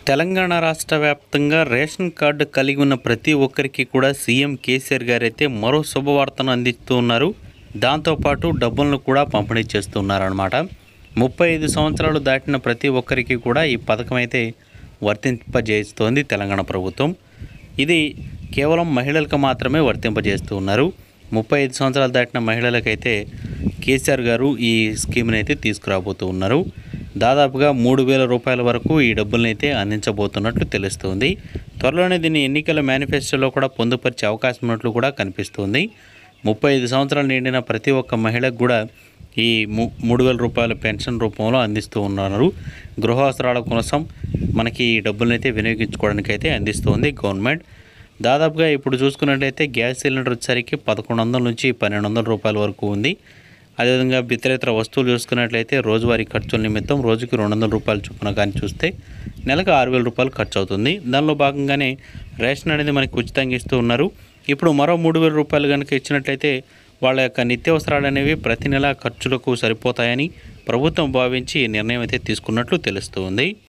తెలంగాణ రాష్ట్ర వ్యాప్తంగా ration card కలిగి ఉన్న ప్రతి ఒక్కరికి కూడా సీఎం కేసీఆర్ గారు అయితే మరో శుభవార్తను అందిస్తూ ఉన్నారు దాంతోపాటు డబ్బులను కూడా పంపిణీ చేస్తున్నారనమాట ముప్పై ఐదు సంవత్సరాలు దాటిన ప్రతి ఒక్కరికి కూడా ఈ పథకం అయితే వర్తింపజేస్తోంది తెలంగాణ ప్రభుత్వం ఇది కేవలం మహిళలకు మాత్రమే వర్తింపజేస్తూ ఉన్నారు ముప్పై ఐదు సంవత్సరాలు దాటిన మహిళలకైతే కేసీఆర్ గారు ఈ స్కీమ్ని అయితే తీసుకురాబోతూ ఉన్నారు దాదాపుగా మూడు వేల రూపాయల వరకు ఈ డబ్బుల్ని అయితే అందించబోతున్నట్లు తెలుస్తుంది త్వరలోనే దీన్ని ఎన్నికల మేనిఫెస్టోలో కూడా పొందుపరిచే అవకాశం ఉన్నట్లు కూడా కనిపిస్తుంది ముప్పై ఐదు సంవత్సరాలు నిండిన ప్రతి ఒక్క మహిళకు కూడా ఈ ము మూడు వేల రూపాయల పెన్షన్ రూపంలో అందిస్తూ ఉన్నారు గృహవసరాల కోసం మనకి ఈ డబ్బులను అయితే వినియోగించుకోవడానికి అయితే అందిస్తుంది గవర్నమెంట్ దాదాపుగా ఇప్పుడు చూసుకున్నట్లయితే గ్యాస్ సిలిండర్ వచ్చేసరికి పదకొండు వందల నుంచి పన్నెండు వందల రూపాయల వరకు ఉంది అదేవిధంగా ఇతరేతర వస్తువులు చూసుకున్నట్లయితే రోజువారీ ఖర్చుల నిమిత్తం రోజుకి రెండు వందల రూపాయలు చొప్పున కానీ చూస్తే నెలకు ఆరు వేల రూపాయలు ఖర్చు అవుతుంది దానిలో భాగంగానే రేషన్ అనేది మనకి ఉచితంగా ఇస్తూ ఉన్నారు ఇప్పుడు మరో మూడు వేల రూపాయలు కనుక ఇచ్చినట్లయితే వాళ్ళ యొక్క నిత్యావసరాలు అనేవి ప్రతి నెల ఖర్చులకు సరిపోతాయని ప్రభుత్వం భావించి ఈ నిర్ణయం అయితే తీసుకున్నట్లు తెలుస్తుంది